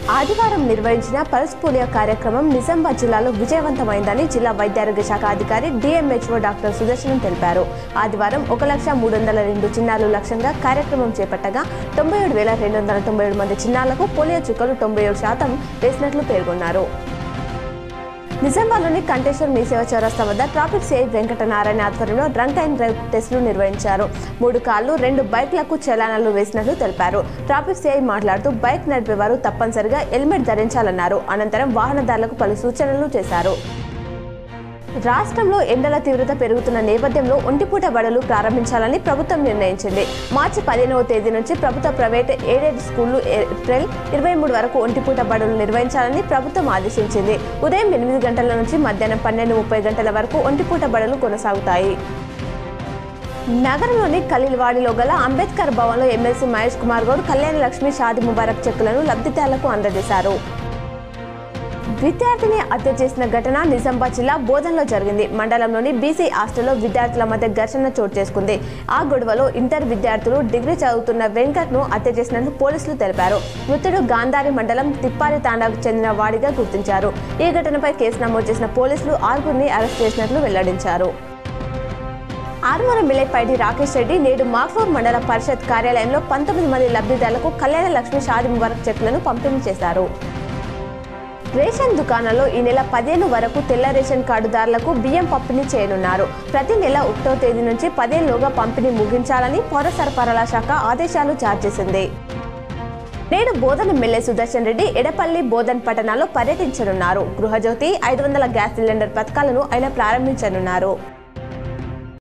ఆదివారం నిర్వహించిన pulse polio కార్యక్రమం నిజామాబాద్ జిల్లాలో విజయవంతమైందని జిల్లా వైద్యారోగ్య శాఖ అధికారి డిఎంహెచ్ఓ డాక్టర్ సుదర్శనం తెలిపారు ఆదివారం ఒక లక్ష మూడు వందల రెండు చిన్నారులు లక్ష్యంగా కార్యక్రమం చేపట్టగా తొంభై ఏడు వేల రెండు వందల తొంభై ఏడు మంది చిన్నారులకు పోలియో చుక్కలు తొంభై ఏడు శాతం వేసినట్లు పేర్కొన్నారు నిజామాబాద్లోని కంటేశ్వర్ మీసేవ చౌరస్తా వద్ద ట్రాఫిక్ సిఐ వెంకటనారాయణ ఆధ్వర్యంలో డ్రంక్ అండ్ డ్రైవ్ టెస్టులు నిర్వహించారు మూడు కార్లు రెండు బైక్లకు చలానాలు వేసినట్లు తెలిపారు ట్రాఫిక్ సిఐ మాట్లాడుతూ బైక్ నడిపేవారు తప్పనిసరిగా హెల్మెట్ ధరించాలన్నారు అనంతరం వాహనదారులకు పలు సూచనలు చేశారు రాష్ట్రంలో ఎండల తీవ్రత పెరుగుతున్న నేపథ్యంలో ఒంటిపూట బడులు ప్రారంభించాలని ప్రభుత్వం నిర్ణయించింది మార్చి పదిహేనవ తేదీ నుంచి ప్రభుత్వ ప్రైవేట్ ఎయిడెడ్ స్కూళ్లు ఏప్రిల్ ఇరవై మూడు వరకు ఒంటిపూట బడులు నిర్వహించాలని ప్రభుత్వం ఆదేశించింది ఉదయం ఎనిమిది గంటల నుంచి మధ్యాహ్నం పన్నెండు ముప్పై గంటల వరకు ఒంటిపూట బడులు కొనసాగుతాయి నగరంలోని ఖలీల్వాడిలో గల అంబేద్కర్ భవన్లో ఎమ్మెల్సీ మహేష్ కుమార్ గౌడ్ కళ్యాణ లక్ష్మి షాది ముబారక్ చెక్కులను లబ్ధిదారులకు అందజేశారు విద్యార్థిని హత్య చేసిన ఘటన నిజామాబాద్ జిల్లా బోధనలో జరిగింది మండలంలోని బీసీ హాస్టల్లో విద్యార్థుల మధ్య ఘర్షణ చోటు చేసుకుంది ఆ గొడవలో ఇంటర్ విద్యార్థులు డిగ్రీ చదువుతున్న వెంకట్ను హత్య చేసినట్లు పోలీసులు తెలిపారు మృతుడు గాంధారి మండలం తిప్పారి తాండాకు చెందిన వాడిగా గుర్తించారు ఈ ఘటనపై కేసు నమోదు చేసిన పోలీసులు ఆరుగురిని అరెస్ట్ చేసినట్లు వెల్లడించారు ఆరుమర మిలైపైడి రాకేష్ రెడ్డి నేడు మాఫూర్ మండల పరిషత్ కార్యాలయంలో పంతొమ్మిది మంది లబ్ధిదారులకు కళ్యాణ లక్ష్మి షాది ముబారక్ చెక్కులను పంపిణీ చేశారు రేషన్ దుకాణాల్లో ఈ నెల పదిహేను వరకు తెల్ల రేషన్ కార్డుదారులకు బియ్యం పంపిణీ చేయనున్నారు ప్రతి నెల ఒకటో తేదీ నుంచి పదిహేనులోగా పంపిణీ ముగించాలని పౌర సరఫరాల శాఖ ఆదేశాలు జారీ చేసింది నేడు బోధన్ ఎమ్మెల్యే సుదర్శన్ రెడ్డి ఎడపల్లి బోధన్ పట్టణాల్లో పర్యటించనున్నారు గృహజ్యోతి ఐదు వందల గ్యాస్ సిలిండర్ పథకాలను ఆయన ప్రారంభించనున్నారు